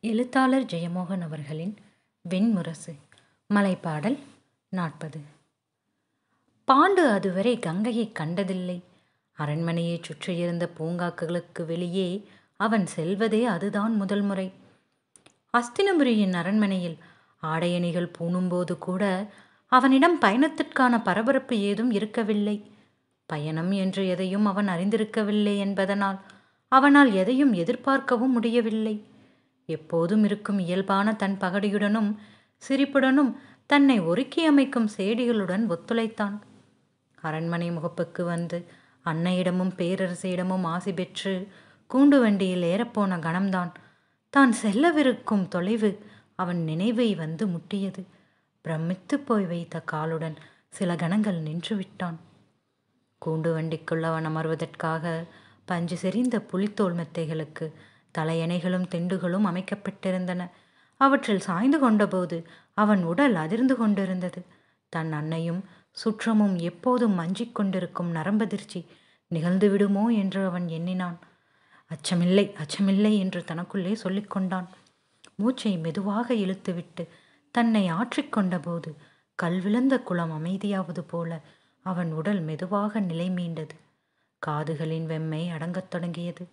எழுத்தாளர் ஜெயமோகன் அவர்களின் வெண்முரசு மலைப்பாடல் நாற்பது பாண்டு அதுவரை கங்கையைக் கண்டதில்லை அரண்மனையைச் சுற்றியிருந்த பூங்காக்களுக்கு வெளியே அவன் செல்வதே அதுதான் முதல் முறை அஸ்தினபுரியின் அரண்மனையில் ஆடையணிகள் பூணும்போது கூட அவனிடம் பயணத்திற்கான பரபரப்பு ஏதும் இருக்கவில்லை பயணம் என்று எதையும் அவன் அறிந்திருக்கவில்லை என்பதனால் அவனால் எதையும் எதிர்பார்க்கவும் முடியவில்லை எப்போதும் இருக்கும் இயல்பான தன் பகடியுடனும் சிரிப்புடனும் தன்னை ஒருக்கி அமைக்கும் சேடிகளுடன் ஒத்துழைத்தான் அரண்மனை முகப்புக்கு வந்து அன்னையிடமும் பேரரசியிடமும் ஆசி பெற்று கூண்டு வண்டியில் ஏறப்போன கணம்தான் தான் செல்லவிருக்கும் தொலைவு அவன் நினைவை வந்து முட்டியது பிரமித்து போய் வைத்த காலுடன் சில கணங்கள் நின்று விட்டான் கூண்டு வண்டிக்குள் அவன் அமர்வதற்காக பஞ்சு செறிந்த புலித்தோல் மெத்தைகளுக்கு தலையணைகளும் திண்டுகளும் அமைக்கப்பட்டிருந்தன அவற்றில் சாய்ந்து கொண்டபோது அவன் உடல் அதிர்ந்து கொண்டிருந்தது தன் அன்னையும் சுற்றமும் எப்போதும் மஞ்சிக் கொண்டிருக்கும் நரம்பதிர்ச்சி நிகழ்ந்து விடுமோ என்று அவன் எண்ணினான் அச்சமில்லை அச்சமில்லை என்று தனக்குள்ளே சொல்லிக்கொண்டான் மூச்சை மெதுவாக இழுத்துவிட்டு தன்னை ஆற்றிக்கொண்டபோது கல்விழந்த குளம் அமைதியாவது போல அவன் உடல் மெதுவாக நிலை மீண்டது காதுகளின் வெம்மை அடங்கத் தொடங்கியது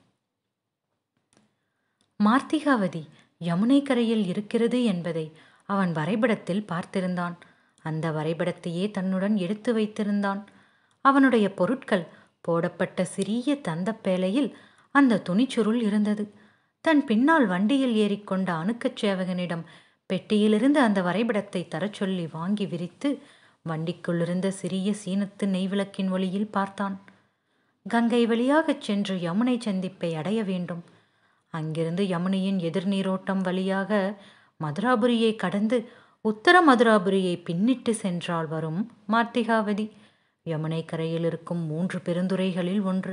மார்த்திகாவதி யமுனை கரையில் இருக்கிறது என்பதை அவன் வரைபடத்தில் பார்த்திருந்தான் அந்த வரைபடத்தையே தன்னுடன் எடுத்து வைத்திருந்தான் அவனுடைய பொருட்கள் போடப்பட்ட சிறிய தந்தப்பேலையில் அந்த துணிச்சுருள் இருந்தது தன் பின்னால் வண்டியில் ஏறிக்கொண்ட அணுக்கச் சேவகனிடம் பெட்டியிலிருந்து அந்த வரைபடத்தை தரச் சொல்லி வாங்கி விரித்து வண்டிக்குள்ளிருந்த சிறிய சீனத்து நெய்விளக்கின் ஒளியில் பார்த்தான் கங்கை வழியாகச் சென்று யமுனை சந்திப்பை அடைய வேண்டும் அங்கிருந்து யமுனையின் எதிர்நீரோட்டம் வழியாக மதுராபுரியை கடந்து உத்தர மதுராபுரியை பின்னிட்டு சென்றால் வரும் மார்த்திகாவதி யமுனை கரையில் இருக்கும் மூன்று பெருந்துறைகளில் ஒன்று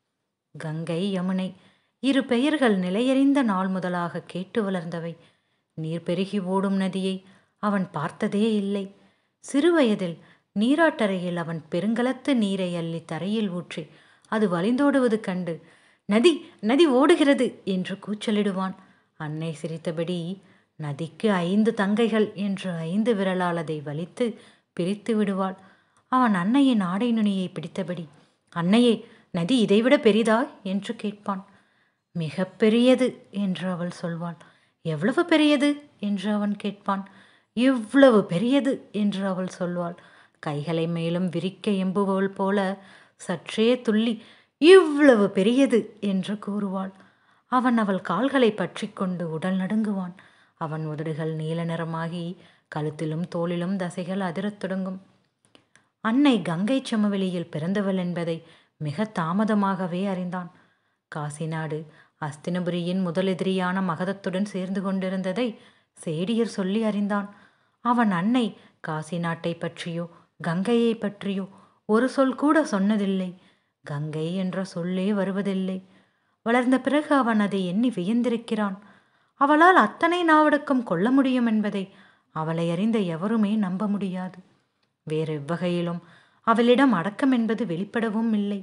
கங்கை யமுனை இரு பெயர்கள் நிலையறிந்த நாள் முதலாக கேட்டு வளர்ந்தவை நீர் பெருகி ஓடும் நதியை அவன் பார்த்ததே இல்லை சிறுவயதில் நீராட்டறையில் அவன் பெருங்கலத்து நீரை அள்ளி தரையில் ஊற்றி அது வலிந்தோடுவது கண்டு நதி நதி ஓடுகிறது என்று கூச்சலிடுவான் அன்னை சிரித்தபடி நதிக்கு ஐந்து தங்கைகள் என்று ஐந்து விரலால் அதை வலித்து பிரித்து விடுவாள் அவன் அன்னையின் ஆடை நுனியை பிடித்தபடி அன்னையே நதி இதைவிட பெரிதா என்று கேட்பான் மிக பெரியது என்று அவள் சொல்வாள் எவ்வளவு பெரியது என்று அவன் கேட்பான் இவ்வளவு பெரியது என்று அவள் சொல்வாள் கைகளை மேலும் விரிக்க எம்புபவள் போல சற்றே துள்ளி இவ்வளவு பெரியது என்று கூறுவாள் அவன் அவள் கால்களை பற்றி கொண்டு உடல் நடுங்குவான் அவன் உதடுகள் நீல நிறமாகி கழுத்திலும் தோளிலும் தசைகள் அதிரத் தொடங்கும் அன்னை கங்கை சமவெளியில் பிறந்தவள் என்பதை மிக தாமதமாகவே அறிந்தான் காசிநாடு அஸ்தினபுரியின் முதலெதிரியான மகதத்துடன் சேர்ந்து கொண்டிருந்ததை சேடியர் சொல்லி அறிந்தான் அவன் அன்னை காசி நாட்டை பற்றியோ கங்கையை பற்றியோ ஒரு சொல் கூட சொன்னதில்லை கங்கை என்ற சொல்லே வருவதில்லை வளர்ந்த பிறகு அவன் அதை எண்ணி வியந்திருக்கிறான் அவளால் அத்தனை நாவடக்கம் கொள்ள முடியும் என்பதை அவளை அறிந்த எவருமே நம்ப முடியாது வேறு எவ்வகையிலும் அவளிடம் அடக்கம் என்பது வெளிப்படவும் இல்லை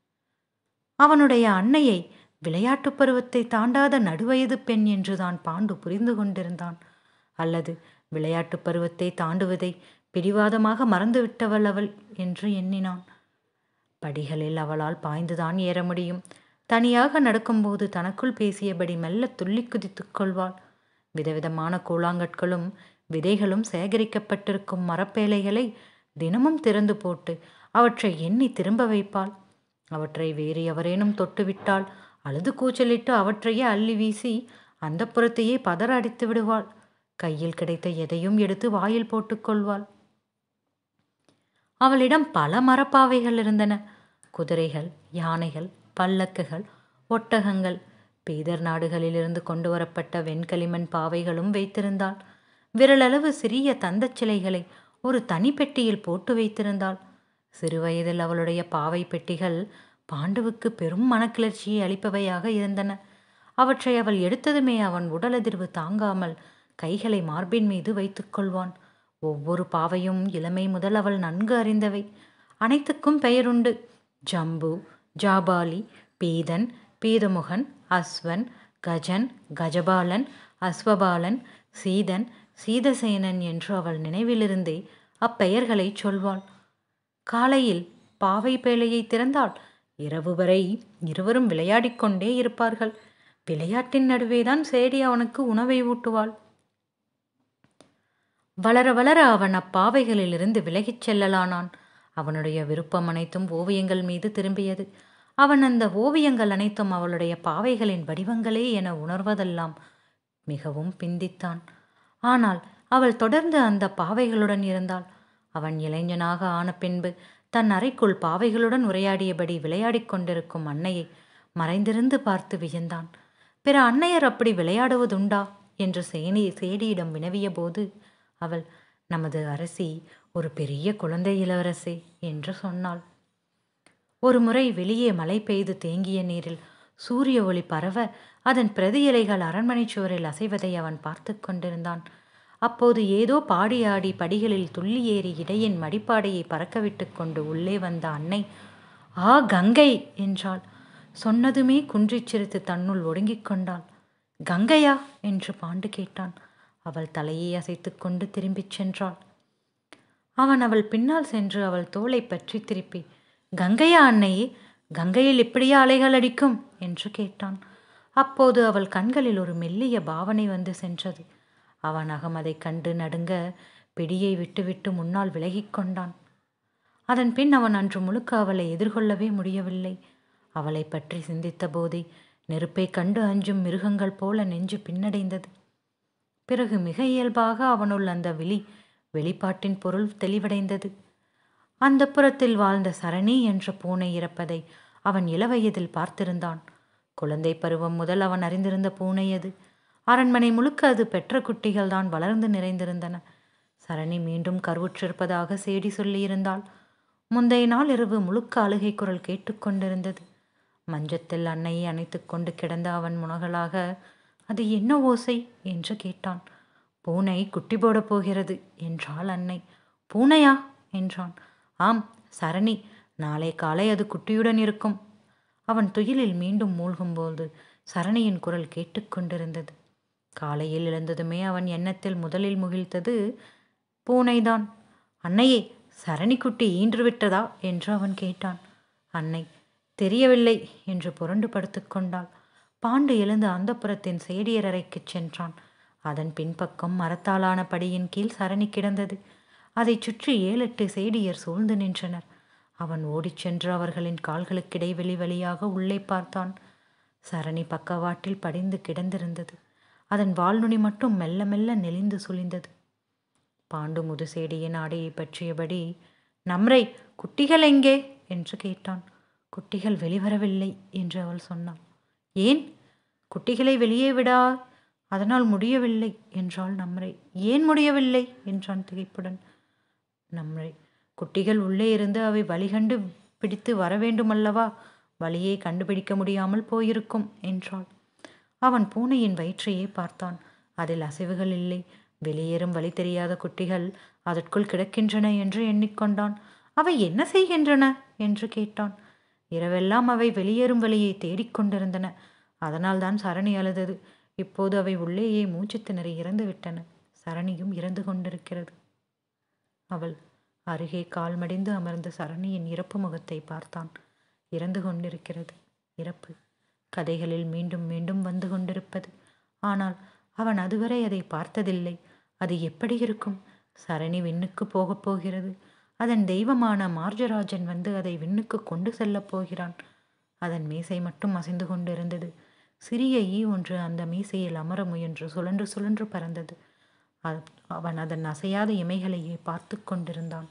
அவனுடைய அன்னையை விளையாட்டு பருவத்தை தாண்டாத நடுவயது பெண் என்றுதான் பாண்டு புரிந்து கொண்டிருந்தான் அல்லது விளையாட்டு பருவத்தை தாண்டுவதை பிடிவாதமாக மறந்துவிட்டவள் அவள் என்று எண்ணினான் படிகளில் அவளால் பாய்ந்துதான் ஏற முடியும் தனியாக நடக்கும்போது தனக்குள் பேசியபடி மெல்ல துள்ளி குதித்துக் கொள்வாள் விதவிதமான கூழாங்கற்களும் விதைகளும் சேகரிக்கப்பட்டிருக்கும் மரப்பேலைகளை தினமும் திறந்து போட்டு அவற்றை எண்ணி திரும்ப வைப்பாள் அவற்றை வேறு எவரேனும் தொட்டுவிட்டால் அழுது கூச்சலிட்டு அவற்றையே அள்ளி வீசி அந்த புறத்தையே பதற அடித்து விடுவாள் கையில் கிடைத்த எதையும் எடுத்து வாயில் போட்டுக்கொள்வாள் அவளிடம் பல மரப்பாவைகள் இருந்தன குதிரைகள் யானைகள் பல்லக்குகள் ஒட்டகங்கள் பீதர் நாடுகளிலிருந்து கொண்டு வரப்பட்ட வெண்களிமண் பாவைகளும் வைத்திருந்தாள் விரலளவு சிறிய தந்தச் சிலைகளை ஒரு தனி பெட்டியில் போட்டு வைத்திருந்தாள் சிறுவயதில் அவளுடைய பாவை பெட்டிகள் பாண்டுவுக்கு பெரும் மனக்கிளர்ச்சியை அளிப்பவையாக இருந்தன அவற்றை அவள் எடுத்ததுமே அவன் உடலதிர்வு தாங்காமல் கைகளை மார்பின் மீது வைத்துக்கொள்வான் ஒவ்வொரு பாவையும் இளமை முதல் அவள் நன்கு அறிந்தவை அனைத்துக்கும் பெயருண்டு ஜம்பு ஜாபாலி பீதன் பீதமுகன் அஸ்வன் கஜன் கஜபாலன் அஸ்வபாலன் சீதன் சீதசேனன் என்று அவள் நினைவிலிருந்தே அப்பெயர்களை சொல்வாள் காலையில் பாவை பேழையை திறந்தால் இரவு வரை இருவரும் விளையாடிக் கொண்டே இருப்பார்கள் விளையாட்டின் நடுவேதான் சேடி அவனுக்கு உணவை ஊட்டுவாள் வளர வளர அவன் அப்பாவைகளிலிருந்து விலகிச் செல்லலானான் அவனுடைய விருப்பம் அனைத்தும் ஓவியங்கள் மீது திரும்பியது அவன் அந்த ஓவியங்கள் அனைத்தும் அவளுடைய பாவைகளின் வடிவங்களே என உணர்வதெல்லாம் மிகவும் பிந்தித்தான் ஆனால் அவள் தொடர்ந்து அந்த பாவைகளுடன் இருந்தாள் அவன் இளைஞனாக ஆன பின்பு தன் அறைக்குள் பாவைகளுடன் உரையாடியபடி விளையாடிக் கொண்டிருக்கும் அன்னையை மறைந்திருந்து பார்த்து வியந்தான் பிற அன்னையர் அப்படி விளையாடுவதுண்டா என்று சேனி சேடியிடம் வினவிய போது அவள் நமது அரசி ஒரு பெரிய குழந்தை இளவரசி என்று சொன்னாள் ஒரு முறை வெளியே மழை பெய்து தேங்கிய நீரில் சூரிய ஒளி பரவ அதன் பிரதி இலைகள் அரண்மனை சுவரில் அசைவதை அவன் பார்த்து கொண்டிருந்தான் அப்போது ஏதோ பாடி ஆடி படிகளில் துள்ளி ஏறி இடையின் மடிப்பாடையை பறக்கவிட்டு கொண்டு உள்ளே வந்த அன்னை ஆ கங்கை என்றாள் சொன்னதுமே குன்றிச் சிரித்து தன்னுள் ஒடுங்கிக் கொண்டாள் கங்கையா என்று பாண்டு கேட்டான் அவள் தலையை அசைத்துக் கொண்டு திரும்பிச் சென்றாள் அவன் அவள் பின்னால் சென்று அவள் தோளை பற்றி திருப்பி கங்கையா அன்னையே கங்கையில் இப்படியா அலைகள் அடிக்கும் என்று கேட்டான் அப்போது அவள் கண்களில் ஒரு மெல்லிய பாவனை வந்து சென்றது அவன் அகம் அதைக் கண்டு நடுங்க பிடியை விட்டுவிட்டு முன்னால் விலகிக் கொண்டான் அதன் பின் அவன் அன்று முழுக்க அவளை எதிர்கொள்ளவே முடியவில்லை அவளை பற்றி சிந்தித்த போதே நெருப்பை கண்டு அஞ்சும் மிருகங்கள் போல நெஞ்சு பின்னடைந்தது பிறகு மிக இயல்பாக அவனுள் அந்த விழி வெளிப்பாட்டின் பொருள் தெளிவடைந்தது அந்த புறத்தில் வாழ்ந்த சரணி என்ற பூனை இறப்பதை அவன் இளவயதில் பார்த்திருந்தான் குழந்தை பருவம் முதல் அவன் அறிந்திருந்த பூனை அது அரண்மனை முழுக்க அது பெற்ற குட்டிகள் தான் வளர்ந்து நிறைந்திருந்தன சரணி மீண்டும் கருவுற்றிருப்பதாக சேடி சொல்லியிருந்தாள் முந்தைய நாள் இரவு முழுக்க அழுகை குரல் கேட்டுக்கொண்டிருந்தது மஞ்சத்தில் அன்னையை அணைத்துக் கொண்டு கிடந்த அவன் முனகலாக அது என்ன ஓசை என்று கேட்டான் பூனை குட்டி போடப் போகிறது என்றாள் அன்னை பூனையா என்றான் ஆம் சரணி நாளை காலை அது குட்டியுடன் இருக்கும் அவன் துயிலில் மீண்டும் மூழ்கும்போது சரணியின் குரல் கேட்டுக்கொண்டிருந்தது காலையில் எழுந்ததுமே அவன் எண்ணத்தில் முதலில் முகிழ்த்தது பூனைதான் அன்னையே சரணிக்குட்டி ஈன்று விட்டதா என்று அவன் கேட்டான் அன்னை தெரியவில்லை என்று புரண்டு படுத்துக்கொண்டாள் பாண்டு எழுந்து அந்தப்புறத்தின் சேடியர் அறைக்குச் சென்றான் அதன் பின்பக்கம் மரத்தாலான படியின் கீழ் சரணி கிடந்தது அதைச் சுற்றி ஏழெட்டு சேடியர் சூழ்ந்து நின்றனர் அவன் ஓடிச் சென்று அவர்களின் கால்களுக்கு இடைவெளி வழியாக உள்ளே பார்த்தான் சரணி பக்கவாட்டில் படிந்து கிடந்திருந்தது அதன் வால்நுனி மட்டும் மெல்ல மெல்ல நெளிந்து சுழிந்தது பாண்டு முதுசேடியின் ஆடையை பற்றியபடி நம்ரை குட்டிகள் எங்கே என்று கேட்டான் குட்டிகள் வெளிவரவில்லை என்று அவள் சொன்னாள் ஏன் குட்டிகளை வெளியே விடா அதனால் முடியவில்லை என்றாள் நம்மரை ஏன் முடியவில்லை என்றான் திகைப்புடன் நம்மரை குட்டிகள் உள்ளே இருந்து அவை வழிகண்டு பிடித்து வர வேண்டுமல்லவா வழியை கண்டுபிடிக்க முடியாமல் போயிருக்கும் என்றாள் அவன் பூனையின் வயிற்றையே பார்த்தான் அதில் அசைவுகள் இல்லை வெளியேறும் வழி தெரியாத குட்டிகள் அதற்குள் கிடக்கின்றன என்று எண்ணிக்கொண்டான் அவை என்ன செய்கின்றன என்று கேட்டான் இரவெல்லாம் அவை வெளியேறும் வழியை தேடிக்கொண்டிருந்தன அதனால்தான் சரணி அழுதது இப்போது அவை உள்ளேயே மூச்சு திணறி இறந்து விட்டன சரணியும் இறந்து கொண்டிருக்கிறது அவள் அருகே கால் மடிந்து அமர்ந்த சரணியின் இறப்பு முகத்தை பார்த்தான் இறந்து கொண்டிருக்கிறது இறப்பு கதைகளில் மீண்டும் மீண்டும் வந்து கொண்டிருப்பது ஆனால் அவன் அதுவரை அதை பார்த்ததில்லை அது எப்படி இருக்கும் சரணி விண்ணுக்கு போகப் போகிறது அதன் தெய்வமான மார்ஜராஜன் வந்து அதை விண்ணுக்கு கொண்டு செல்லப் போகிறான் அதன் மீசை மட்டும் அசைந்து கொண்டிருந்தது சிறிய ஈ ஒன்று அந்த மீசையில் அமர முயன்று சுழன்று சுழன்று பறந்தது அவன் அதன் அசையாத இமைகளையே பார்த்து கொண்டிருந்தான்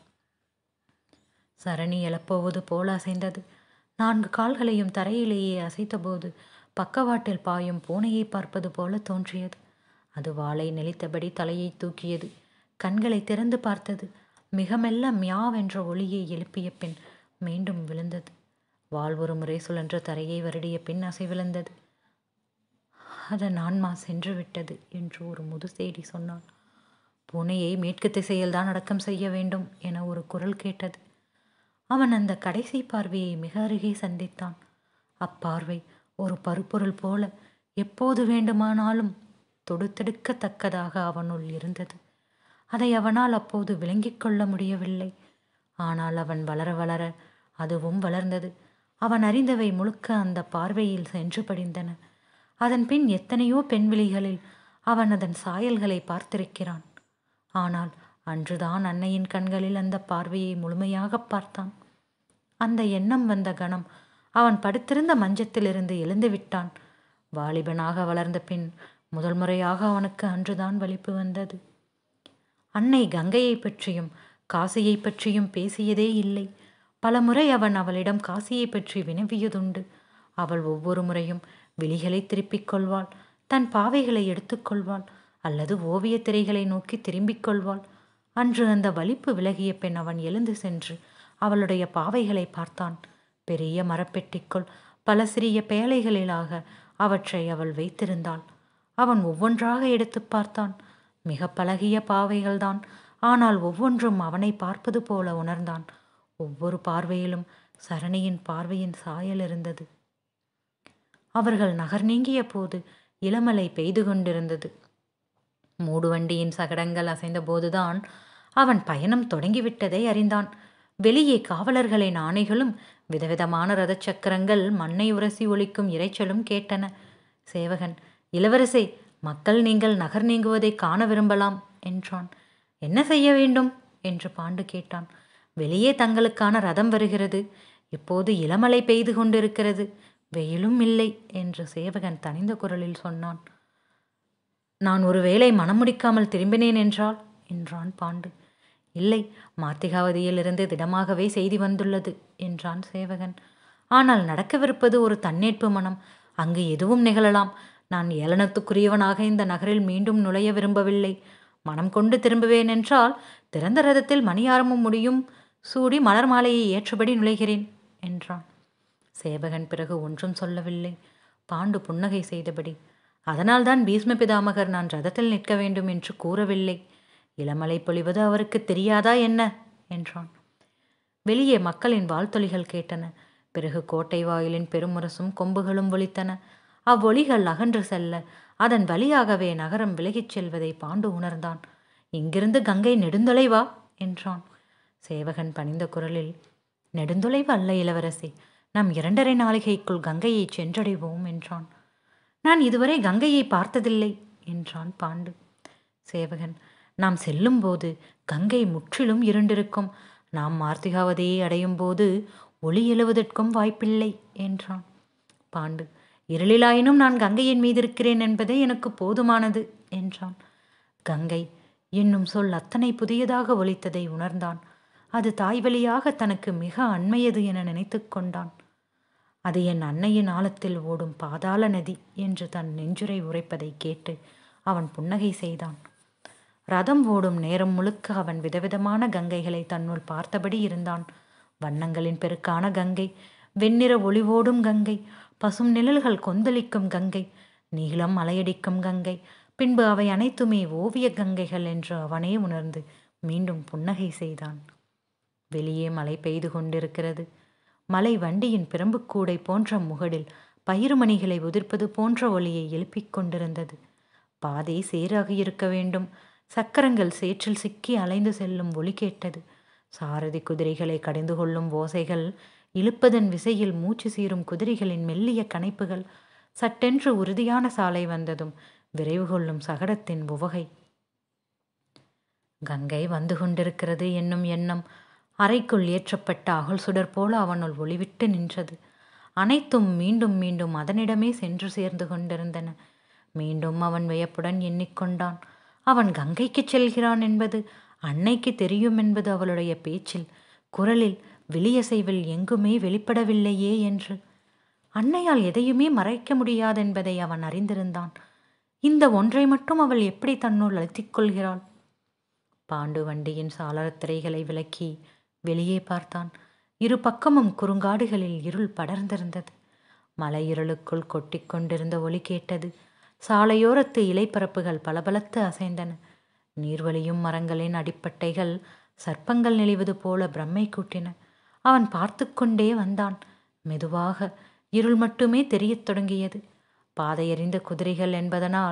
சரணி எழப்போவது போல அசைந்தது நான்கு கால்களையும் தரையிலேயே அசைத்தபோது பக்கவாட்டில் பாயும் பூனையை பார்ப்பது போல தோன்றியது அது வாளை நெளித்தபடி தலையை தூக்கியது கண்களை திறந்து பார்த்தது மிக மெல்ல மியாவென்ற ஒளியை எழுப்பிய பின் மீண்டும் விழுந்தது வால் ஒரு முறை சுழன்ற தரையை வருடிய பின் அசைவிழந்தது அதன் ஆன்மா சென்று விட்டது என்று ஒரு முதுசேடி சொன்னான் பூனையை மேற்கு திசையில் தான் அடக்கம் செய்ய வேண்டும் என ஒரு குரல் கேட்டது அவன் அந்த கடைசி பார்வையை மிக அருகே சந்தித்தான் அப்பார்வை ஒரு பருப்பொருள் போல எப்போது வேண்டுமானாலும் தொடுத்தெடுக்கத்தக்கதாக அவனுள் இருந்தது அதை அவனால் அப்போது விளங்கிக் கொள்ள முடியவில்லை ஆனால் அவன் வளர வளர அதுவும் வளர்ந்தது அவன் அறிந்தவை முழுக்க அந்த பார்வையில் சென்று படிந்தன அதன் பின் எத்தனையோ பெண்விழிகளில் அவன் அதன் சாயல்களை பார்த்திருக்கிறான் ஆனால் அன்றுதான் அன்னையின் கண்களில் அந்த பார்வையை முழுமையாக பார்த்தான் அந்த எண்ணம் வந்த கணம் அவன் படுத்திருந்த மஞ்சத்திலிருந்து எழுந்து விட்டான் வாலிபனாக வளர்ந்த பின் முதல் முறையாக அவனுக்கு அன்றுதான் வலிப்பு வந்தது அன்னை கங்கையை பற்றியும் காசியை பற்றியும் பேசியதே இல்லை பலமுறை அவன் அவளிடம் காசியை பற்றி வினவியதுண்டு அவள் ஒவ்வொரு முறையும் விழிகளை திருப்பிக் கொள்வாள் தன் பாவைகளை எடுத்துக்கொள்வாள் அல்லது ஓவியத் திரைகளை நோக்கி திரும்பிக் கொள்வாள் அன்று அந்த வலிப்பு விலகிய பெண் அவன் எழுந்து சென்று அவளுடைய பாவைகளை பார்த்தான் பெரிய மரப்பெட்டிக்குள் பல சிறிய பேழைகளிலாக அவற்றை அவள் வைத்திருந்தாள் அவன் ஒவ்வொன்றாக எடுத்து பார்த்தான் மிக பழகிய பாவைகள்தான் ஆனால் ஒவ்வொன்றும் அவனை பார்ப்பது போல உணர்ந்தான் ஒவ்வொரு பார்வையிலும் சரணியின் பார்வையின் சாயல் இருந்தது அவர்கள் நகர் நீங்கிய போது இளமலை பெய்து கொண்டிருந்தது மூடுவண்டியின் சகடங்கள் அசைந்த போதுதான் அவன் பயணம் தொடங்கிவிட்டதை அறிந்தான் வெளியே காவலர்களின் ஆணைகளும் விதவிதமான ரதச் சக்கரங்கள் மண்ணை உரசி ஒலிக்கும் இரைச்சலும் கேட்டன சேவகன் இளவரசே மக்கள் நீங்கள் நகர் நீங்குவதை காண விரும்பலாம் என்றான் என்ன செய்ய வேண்டும் என்று பாண்டு கேட்டான் வெளியே தங்களுக்கான ரதம் வருகிறது இப்போது இளமலை பெய்து கொண்டிருக்கிறது வெயிலும் இல்லை என்று சேவகன் தனிந்த குரலில் சொன்னான் நான் ஒருவேளை மனம் முடிக்காமல் திரும்பினேன் என்றால் என்றான் பாண்டு இல்லை மாத்திகாவதியிலிருந்து திடமாகவே செய்தி வந்துள்ளது என்றான் சேவகன் ஆனால் நடக்கவிருப்பது ஒரு தன்னேற்பு மனம் அங்கு எதுவும் நிகழலாம் நான் ஏளனத்துக்குரியவனாக இந்த நகரில் மீண்டும் நுழைய விரும்பவில்லை மனம் கொண்டு திரும்புவேன் என்றால் திறந்த ரதத்தில் மணியாரமும் முடியும் சூடி மலர் மாலையை ஏற்றபடி நுழைகிறேன் என்றான் சேவகன் பிறகு ஒன்றும் சொல்லவில்லை பாண்டு புன்னகை செய்தபடி அதனால்தான் பீஷ்ம பிதாமகர் நான் ரதத்தில் நிற்க வேண்டும் என்று கூறவில்லை இளமலை பொழிவது அவருக்கு தெரியாதா என்ன என்றான் வெளியே மக்களின் வாழ்த்தொலிகள் கேட்டன பிறகு கோட்டை வாயிலின் பெருமுரசும் கொம்புகளும் ஒலித்தன அவ்வொலிகள் அகன்று செல்ல அதன் வழியாகவே நகரம் விலகிச் செல்வதை பாண்டு உணர்ந்தான் இங்கிருந்து கங்கை நெடுந்தொலைவா என்றான் சேவகன் பணிந்த குரலில் நெடுந்தொலைவு அல்ல இளவரசி நாம் இரண்டரை நாளிகைக்குள் கங்கையை சென்றடைவோம் என்றான் நான் இதுவரை கங்கையை பார்த்ததில்லை என்றான் பாண்டு சேவகன் நாம் செல்லும்போது கங்கை முற்றிலும் இருண்டிருக்கும் நாம் மார்த்திகாவதியை அடையும் போது ஒளி எழுவதற்கும் வாய்ப்பில்லை என்றான் பாண்டு இருளிலாயினும் நான் கங்கையின் மீது இருக்கிறேன் என்பதே எனக்கு போதுமானது என்றான் கங்கை என்னும் சொல் அத்தனை புதியதாக ஒலித்ததை உணர்ந்தான் அது தாய் வழியாக தனக்கு மிக அண்மையது என நினைத்து கொண்டான் அது என் அன்னையின் ஆழத்தில் ஓடும் பாதாள நதி என்று தன் நெஞ்சுரை உரைப்பதை கேட்டு அவன் புன்னகை செய்தான் ரதம் ஓடும் நேரம் முழுக்க அவன் விதவிதமான கங்கைகளை தன்னுள் பார்த்தபடி இருந்தான் வண்ணங்களின் பெருக்கான கங்கை வெண்ணிற ஒளிவோடும் கங்கை பசும் நிழல்கள் கொந்தளிக்கும் கங்கை நீளம் அலையடிக்கும் கங்கை பின்பு அவை அனைத்துமே ஓவிய கங்கைகள் என்று அவனே உணர்ந்து மீண்டும் புன்னகை செய்தான் வெளியே மழை பெய்து கொண்டிருக்கிறது மலை வண்டியின் பிரம்புக்கூடை போன்ற முகடில் பயிறுமணிகளை உதிர்ப்பது போன்ற ஒளியை எழுப்பிக் கொண்டிருந்தது பாதை சீராக இருக்க வேண்டும் சக்கரங்கள் சேற்றில் சிக்கி அலைந்து செல்லும் ஒளி கேட்டது சாரதி குதிரைகளை கடிந்து கொள்ளும் ஓசைகள் இழுப்பதன் விசையில் மூச்சு சீரும் குதிரைகளின் மெல்லிய கணைப்புகள் சட்டென்று உறுதியான சாலை வந்ததும் விரைவு கொள்ளும் சகடத்தின் உவகை கங்கை வந்து கொண்டிருக்கிறது என்னும் எண்ணம் அறைக்குள் ஏற்றப்பட்ட அகல் சுடர் போல அவனுள் ஒளிவிட்டு நின்றது அனைத்தும் மீண்டும் மீண்டும் அதனிடமே சென்று சேர்ந்து கொண்டிருந்தன மீண்டும் அவன் வியப்புடன் எண்ணிக்கொண்டான் அவன் கங்கைக்கு செல்கிறான் என்பது அன்னைக்கு தெரியும் என்பது அவளுடைய பேச்சில் குரலில் விழியசைவில் எங்குமே வெளிப்படவில்லையே என்று அன்னையால் எதையுமே மறைக்க முடியாதென்பதை அவன் அறிந்திருந்தான் இந்த ஒன்றை மட்டும் அவள் எப்படி தன்னுள் அழுத்திக் கொள்கிறாள் பாண்டு வண்டியின் சாளரத் திரைகளை விலக்கி வெளியே பார்த்தான் இரு பக்கமும் குறுங்காடுகளில் இருள் படர்ந்திருந்தது மலை இருளுக்குள் கொட்டிக் கொண்டிருந்த ஒலி கேட்டது சாலையோரத்து இலைப்பரப்புகள் பளபளத்து அசைந்தன நீர்வழியும் மரங்களின் அடிப்பட்டைகள் சர்ப்பங்கள் நெளிவது போல பிரம்மை கூட்டின அவன் பார்த்து கொண்டே வந்தான் மெதுவாக இருள் மட்டுமே தெரியத் தொடங்கியது பாதையறிந்த குதிரைகள் என்பதனால்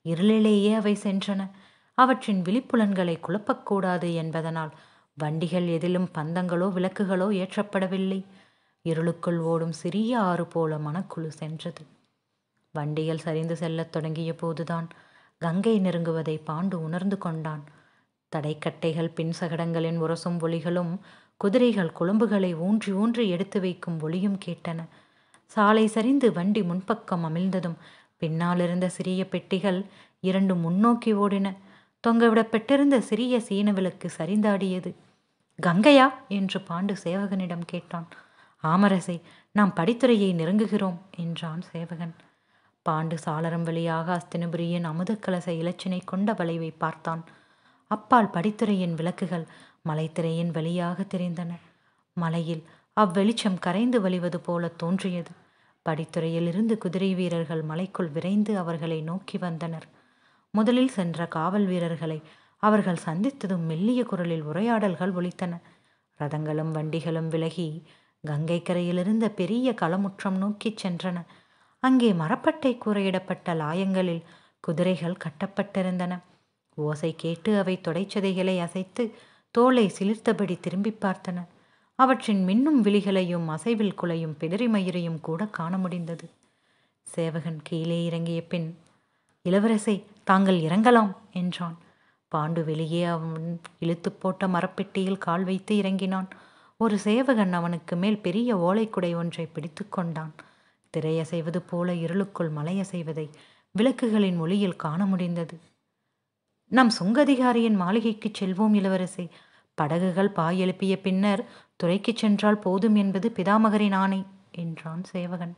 இருளிலேயே அவை சென்றன அவற்றின் விழிப்புலன்களை குழப்பக்கூடாது என்பதனால் வண்டிகள் எதிலும் பந்தங்களோ விளக்குகளோ ஏற்றப்படவில்லை இருளுக்குள் ஓடும் சிறிய ஆறு போல மனக்குழு சென்றது வண்டிகள் சரிந்து செல்லத் தொடங்கிய போதுதான் கங்கை நெருங்குவதை பாண்டு உணர்ந்து கொண்டான் தடைக்கட்டைகள் பின் சகடங்களின் உரசும் ஒளிகளும் குதிரைகள் குழம்புகளை ஊன்றி ஊன்றி எடுத்து வைக்கும் ஒளியும் கேட்டன சாலை சரிந்து வண்டி முன்பக்கம் அமிழ்ந்ததும் பின்னாலிருந்த சிறிய பெட்டிகள் இரண்டு முன்னோக்கி ஓடின தொங்கவிடப்பட்டிருந்த சிறிய சீன விளக்கு சரிந்தாடியது கங்கையா என்று பாண்டு சேவகனிடம் கேட்டான் ஆமரசே நாம் படித்துறையை நெருங்குகிறோம் என்றான் சேவகன் பாண்டு சாளரம் வழியாக அஸ்தினபுரியின் அமுதக்கலச இலச்சினை கொண்ட வளைவை பார்த்தான் அப்பால் படித்துறையின் விளக்குகள் மலைத்திரையின் வழியாக தெரிந்தன மலையில் அவ்வெளிச்சம் கரைந்து வழிவது போல தோன்றியது படித்துறையிலிருந்து குதிரை வீரர்கள் மலைக்குள் விரைந்து அவர்களை நோக்கி வந்தனர் முதலில் சென்ற காவல் வீரர்களை அவர்கள் சந்தித்ததும் மெல்லிய குரலில் உரையாடல்கள் ஒலித்தன ரதங்களும் வண்டிகளும் விலகி கங்கை கரையிலிருந்த பெரிய களமுற்றம் நோக்கிச் சென்றன அங்கே மரப்பட்டை கூரையிடப்பட்ட லாயங்களில் குதிரைகள் கட்டப்பட்டிருந்தன ஓசை கேட்டு அவை தொடைச்சதைகளை அசைத்து தோலை சிலிர்த்தபடி திரும்பி பார்த்தன அவற்றின் மின்னும் விழிகளையும் அசைவில் குலையும் பிடரி மயிரையும் கூட காண முடிந்தது சேவகன் கீழே இறங்கிய பின் இளவரசை தாங்கள் இறங்கலாம் என்றான் பாண்டு வெளியே அவன் இழுத்து போட்ட மரப்பெட்டியில் கால் வைத்து இறங்கினான் ஒரு சேவகன் அவனுக்கு மேல் பெரிய ஓலைக்குடை ஒன்றை பிடித்து கொண்டான் திரையசைவது போல இருளுக்குள் மலையசைவதை விளக்குகளின் ஒளியில் காண முடிந்தது நம் சுங்கதிகாரியின் மாளிகைக்குச் செல்வோம் இளவரசே படகுகள் பாய் எழுப்பிய பின்னர் துறைக்குச் சென்றால் போதும் என்பது பிதாமகரின் ஆணை என்றான் சேவகன்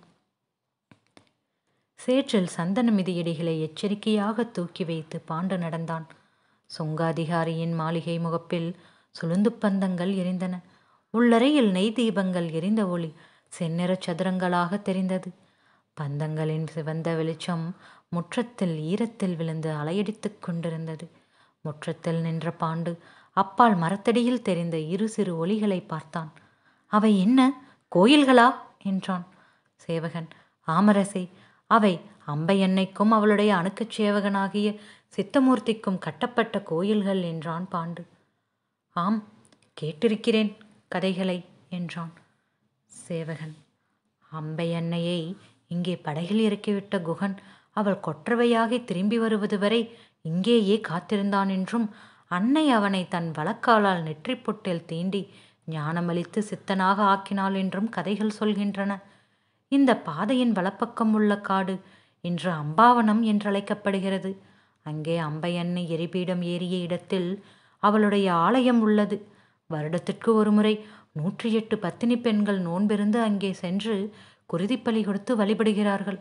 சேற்றில் சந்தன மிதியடிகளை எச்சரிக்கையாக தூக்கி வைத்து பாண்டு நடந்தான் சுங்காதிகாரியின் மாளிகை முகப்பில் சுளுந்து பந்தங்கள் எரிந்தன உள்ளறையில் நெய் தீபங்கள் எரிந்த ஒளி செந்நிற சதுரங்களாக தெரிந்தது பந்தங்களின் சிவந்த வெளிச்சம் முற்றத்தில் ஈரத்தில் விழுந்து அலையடித்துக் கொண்டிருந்தது முற்றத்தில் நின்ற பாண்டு அப்பால் மரத்தடியில் தெரிந்த இரு சிறு ஒளிகளை பார்த்தான் அவை என்ன கோயில்களா என்றான் சேவகன் ஆமரசே அவை அம்பையன்னைக்கும் அவளுடைய அணுக்கச் சேவகனாகிய சித்தமூர்த்திக்கும் கட்டப்பட்ட கோயில்கள் என்றான் பாண்டு ஆம் கேட்டிருக்கிறேன் கதைகளை என்றான் சேவகன் அம்பை அன்னையை இங்கே படகில் இறக்கிவிட்ட குகன் அவள் கொற்றவையாகி திரும்பி வருவது வரை இங்கேயே காத்திருந்தான் என்றும் அன்னை அவனை தன் வழக்காலால் நெற்றிப் பொட்டில் தீண்டி ஞானமளித்து சித்தனாக ஆக்கினாள் என்றும் கதைகள் சொல்கின்றன இந்த பாதையின் வலப்பக்கம் உள்ள காடு இன்று அம்பாவனம் என்றழைக்கப்படுகிறது அங்கே அம்பை அன்னை எரிபீடம் ஏறிய இடத்தில் அவளுடைய ஆலயம் உள்ளது வருடத்திற்கு ஒருமுறை நூற்றி எட்டு பத்தினி பெண்கள் நோன்பிருந்து அங்கே சென்று குருதிப்பலி கொடுத்து வழிபடுகிறார்கள்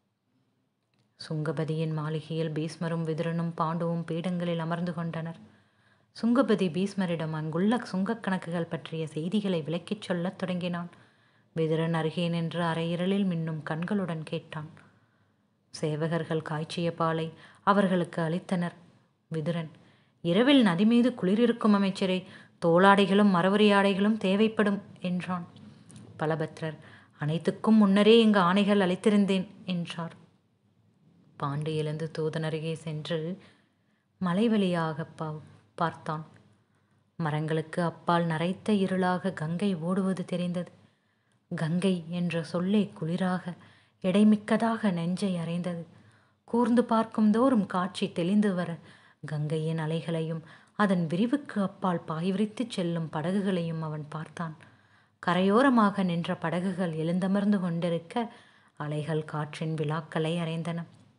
சுங்கபதியின் மாளிகையில் பீஸ்மரும் விதுரனும் பாண்டுவும் பீடங்களில் அமர்ந்து கொண்டனர் சுங்கபதி பீஸ்மரிடம் அங்குள்ள சுங்கக் கணக்குகள் பற்றிய செய்திகளை விளக்கிச் சொல்லத் தொடங்கினான் விதுரன் அருகே நின்று அரையிரலில் மின்னும் கண்களுடன் கேட்டான் சேவகர்கள் காய்ச்சிய பாலை அவர்களுக்கு அளித்தனர் விதுரன் இரவில் நதி மீது குளிரிருக்கும் அமைச்சரே தோளாடைகளும் மரவரி ஆடைகளும் தேவைப்படும் என்றான் பலபத்ரர் அனைத்துக்கும் முன்னரே இங்கு ஆணைகள் அளித்திருந்தேன் என்றார் பாண்டு எழுந்து தூதன் அருகே சென்று மலை வழியாக பா பார்த்தான் மரங்களுக்கு அப்பால் நரைத்த இருளாக கங்கை ஓடுவது தெரிந்தது கங்கை என்ற சொல்லே குளிராக எடைமிக்கதாக நெஞ்சை அறைந்தது கூர்ந்து பார்க்கும் தோறும் காட்சி தெளிந்து வர கங்கையின் அலைகளையும் அதன் விரிவுக்கு அப்பால் பாய்விரித்துச் செல்லும் படகுகளையும் அவன் பார்த்தான் கரையோரமாக நின்ற படகுகள் எழுந்தமர்ந்து கொண்டிருக்க அலைகள் காற்றின் விழாக்களை அறைந்தன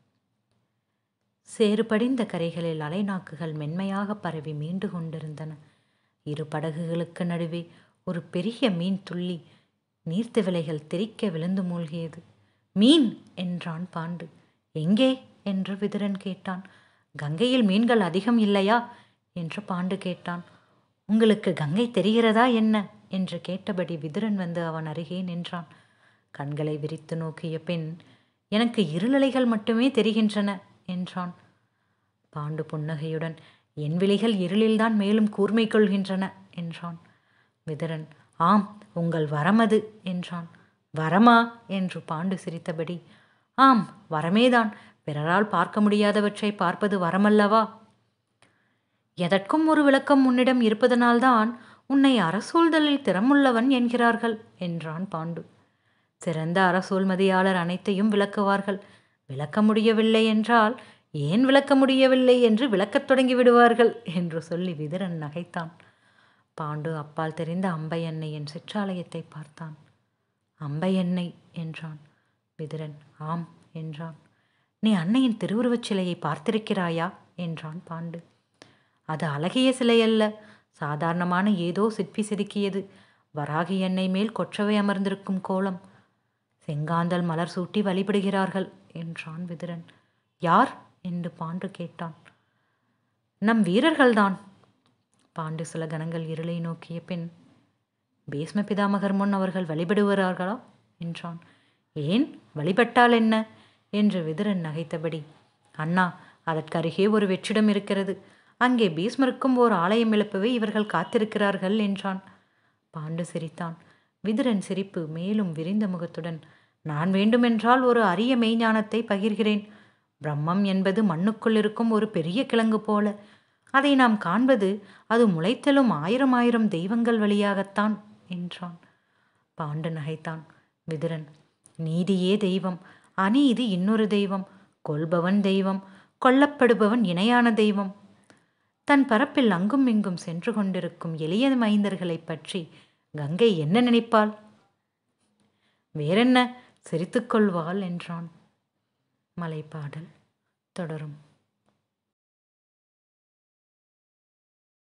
சேறு படிந்த கரைகளில் அலைநாக்குகள் மென்மையாக பரவி மீண்டு கொண்டிருந்தன இரு படகுகளுக்கு நடுவே ஒரு பெரிய மீன் துள்ளி நீர்த்திவலைகள் தெறிக்க விழுந்து மூழ்கியது மீன் என்றான் பாண்டு எங்கே என்று விதுரன் கேட்டான் கங்கையில் மீன்கள் அதிகம் இல்லையா என்று பாண்டு கேட்டான் உங்களுக்கு கங்கை தெரிகிறதா என்ன என்று கேட்டபடி விதுரன் வந்து அவன் அருகே நின்றான் கண்களை விரித்து நோக்கிய பின் எனக்கு இருளலைகள் மட்டுமே தெரிகின்றன என்றான் பாண்டு புன்னகையுடன் என் விழிகள் இருளில்தான் மேலும் கூர்மை கொள்கின்றன என்றான் விதுரன் ஆம் உங்கள் வரமது என்றான் வரமா என்று பாண்டு சிரித்தபடி ஆம் வரமேதான் பிறரால் பார்க்க முடியாதவற்றை பார்ப்பது வரமல்லவா எதற்கும் ஒரு விளக்கம் உன்னிடம் இருப்பதனால்தான் உன்னை அரசூழ்தலில் திறமுள்ளவன் என்கிறார்கள் என்றான் பாண்டு சிறந்த அரசூழ்மதியாளர் அனைத்தையும் விளக்குவார்கள் விளக்க முடியவில்லை என்றால் ஏன் விளக்க முடியவில்லை என்று விளக்கத் தொடங்கி விடுவார்கள் என்று சொல்லி விதுரன் நகைத்தான் பாண்டு அப்பால் தெரிந்த அம்பையன்னையின் சிற்றாலயத்தை பார்த்தான் அம்பையன்னை என்றான் விதுரன் ஆம் என்றான் நீ அன்னையின் திருவுருவச் சிலையை பார்த்திருக்கிறாயா என்றான் பாண்டு அது அழகிய சிலை அல்ல சாதாரணமான ஏதோ சிற்பி செதுக்கியது வராகி எண்ணெய் மேல் கொற்றவை அமர்ந்திருக்கும் கோலம் செங்காந்தல் மலர் சூட்டி வழிபடுகிறார்கள் என்றான் விதுரன் யார் என்று பாண்டு கேட்டான் நம் வீரர்கள்தான் பாண்டு சில கணங்கள் இருளை நோக்கிய பின் பீஷ்ம பிதாமகர் முன் அவர்கள் வழிபடுகிறார்களா என்றான் ஏன் வழிபட்டால் என்ன என்று விதுரன் நகைத்தபடி அண்ணா அதற்கருகே ஒரு வெற்றிடம் இருக்கிறது அங்கே பீஷ்மருக்கும் ஓர் ஆலயம் எழுப்பவே இவர்கள் காத்திருக்கிறார்கள் என்றான் பாண்டு சிரித்தான் விதுரன் சிரிப்பு மேலும் விரிந்த முகத்துடன் நான் வேண்டுமென்றால் ஒரு அரிய மெய்ஞானத்தை பகிர்கிறேன் பிரம்மம் என்பது மண்ணுக்குள் இருக்கும் ஒரு பெரிய கிழங்கு போல அதை நாம் காண்பது அது முளைத்தலும் ஆயிரம் ஆயிரம் தெய்வங்கள் வழியாகத்தான் என்றான் பாண்டு நகைத்தான் விதுரன் நீதியே தெய்வம் அநீதி இன்னொரு தெய்வம் கொல்பவன் தெய்வம் கொல்லப்படுபவன் இணையான தெய்வம் தன் பரப்பில் அங்கும் இங்கும் சென்று கொண்டிருக்கும் எளிய மைந்தர்களைப் பற்றி கங்கை என்ன நினைப்பாள் வேறென்ன சிரித்துக்கொள்வாள் என்றான் மலைப்பாடல் தொடரும்